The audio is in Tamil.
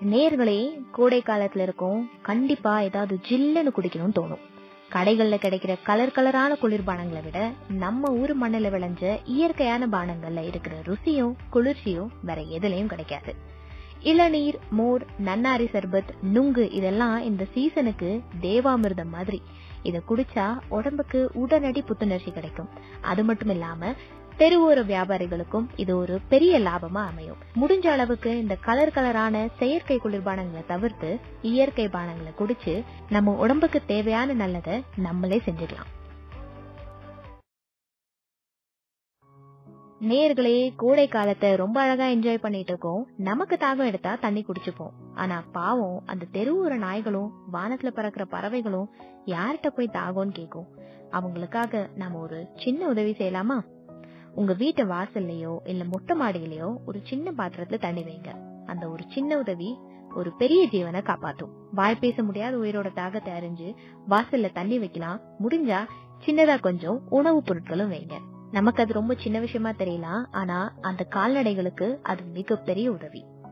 நேர்களே கோடை காலத்துல இருக்கும் கண்டிப்பா ஏதாவது ஜில்லுன்னு குடிக்கணும்னு தோணும் கடைகள்ல கிடைக்கிற கலர் கலரான குளிர்பானங்களை விட நம்ம ஊர் மண்ணுல விளைஞ்ச இயற்கையான பானங்கள்ல இருக்கிற ருசியும் குளிர்ச்சியும் வேற எதுலயும் கிடைக்காது இளநீர் மோர் நன்னாரி சர்பத் நுங்கு இதெல்லாம் இந்த சீசனுக்கு தேவாமிர்தம் மாதிரி இத குடிச்சா உடம்புக்கு உடனடி புத்துணர்ச்சி கிடைக்கும் அது மட்டும் இல்லாம தெருவோர வியாபாரிகளுக்கும் இது ஒரு பெரிய லாபமா அமையும் முடிஞ்ச அளவுக்கு இந்த கலர் கலரான செயற்கை குளிர்பானங்களை தவிர்த்து இயற்கை பானங்களை குடிச்சு நம்ம உடம்புக்கு தேவையான நல்லதை நம்மளே செஞ்சுக்கலாம் நேர்களே கோடை காலத்தை ரொம்ப அழகா என்ஜாய் பண்ணிட்டு இருக்கோம் நமக்கு தாகம் எடுத்தா தண்ணி குடிச்சுப்போம் ஆனா பாவம் அந்த தெருவோர நாய்களும் வானத்துல பறக்கிற பறவைகளும் யார்கிட்ட போய் தாகம்னு கேக்கும் அவங்களுக்காக நாம ஒரு சின்ன உதவி செய்யலாமா உங்க வீட்டு வாசல்லையோ இல்ல மொட்டை மாடியிலயோ ஒரு சின்ன பாத்திரத்துல தண்ணி வைங்க அந்த ஒரு சின்ன உதவி ஒரு பெரிய ஜீவனை காப்பாத்தும் வாய் பேச முடியாத உயிரோட தாகத்தை அறிஞ்சு வாசல்ல தண்ணி வைக்கலாம் முடிஞ்சா சின்னதா கொஞ்சம் உணவுப் பொருட்களும் வைங்க நமக்கு அது ரொம்ப சின்ன விஷயமா தெரியலாம் ஆனா அந்த கால்நடைகளுக்கு அது மிகப்பெரிய உதவி